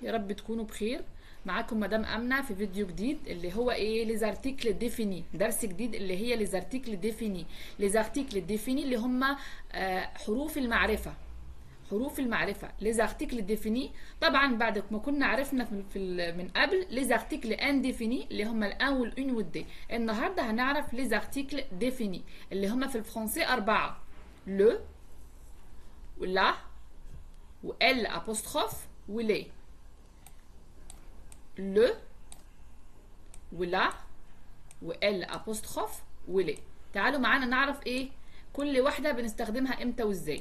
يا رب تكونوا بخير معاكم مدام امنه في فيديو جديد اللي هو ايه لي زارتيكل ديفيني درس جديد اللي هي لي زارتيكل ديفيني لي زارتيكل ديفيني اللي هم آه، حروف المعرفه حروف المعرفة لي زارتيكل ديفيني طبعا بعد ما كنا عرفنا في في ال- من قبل لي زارتيكل انديفيني اللي هم الان والان والدي النهارده هنعرف لي زارتيكل ديفيني اللي هم في الفرنسي أربعة لو ولا وال apostrophe ولي le ولا وال apostrophe ولي تعالوا معانا نعرف ايه كل واحدة بنستخدمها امتى وازاي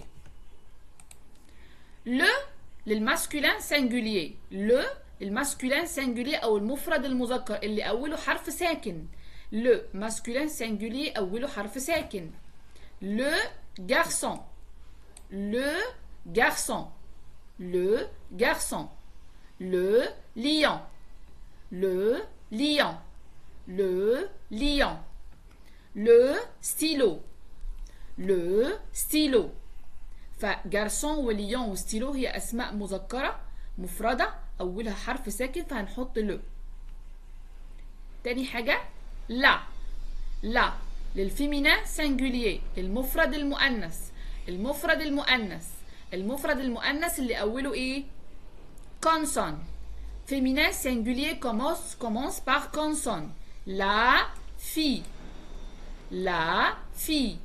le للماسكولين singulier le الماسكولين singulier او المفرد المذكر اللي اوله حرف ساكن le masculin singulier اوله حرف ساكن le garçon le garçon le garçon le lion le lion le lion le stylo le stylo فجارسون وليون وستيلو هي اسماء مذكره مفرده اولها حرف ساكن فهنحط لو تاني حاجه لا لا للفيمينا سنجولير المفرد المؤنث المفرد المؤنث المفرد المؤنث اللي اوله ايه consonne féminin singulier commence commence par consonne la fille la fille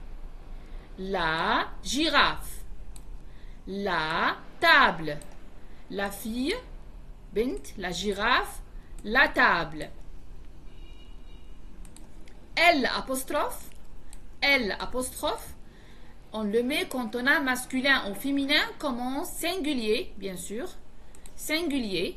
la girafe la table la fille bint la girafe la table L apostrophe L apostrophe on le met quand on a masculin ou féminin commence singulier bien sûr singulier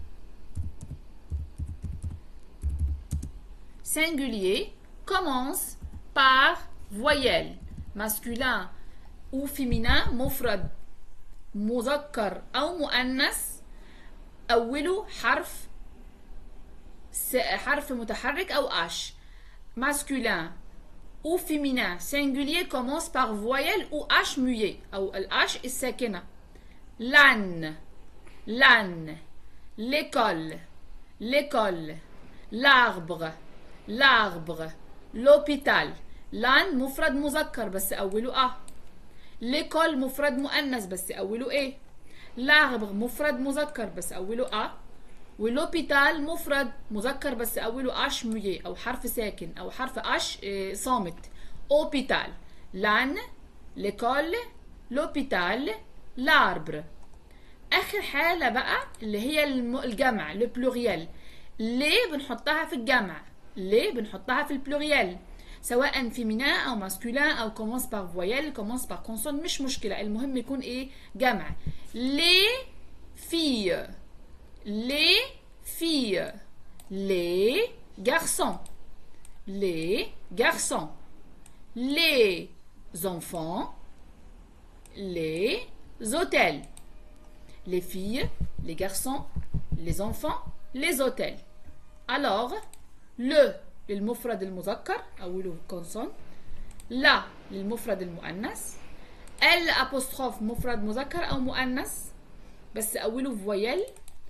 singulier commence par voyelle masculin ou féminin مفرد مذكر أو مؤنث أوله حرف س- حرف متحرك أو H masculin ou féminin singulier commence par voyelle ou H muet أو ال H الساكنة l'âne l'âne l'école l'école l'arbre l'arbre l'hôpital l'âne مفرد مذكر بس أوله أ l'école مفرد مؤنث بس أوله إيه l'arbre مفرد مذكر بس أوله أ والهوبيتال مفرد مذكر بس أوله أش مية أو حرف ساكن أو حرف أش إيه، صامت hôpital l'âne l'école l'hôpital l'arbre اخر حاله بقى اللي هي الم- الجمع لو بلوريال ليه بنحطها في الجمع ليه بنحطها في البلوريال سواء فيمينا او ماسكولين او كومونس بار فويال كومونس بار كونسون مش مشكله المهم يكون ايه جمع لي في لي في لي garçons les garçons les enfants les hôtels les filles, les garçons, les enfants, les hôtels. Alors, le للمفرد المذكر أوله consonne لا للمفرد المؤنث ال apostrophe مفرد مذكر أو مؤنث بس أوله فويل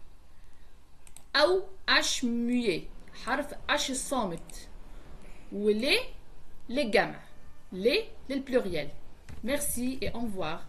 أو اش muet حرف اش الصامت ولي للجمع لي للبلوريال Merci et au revoir.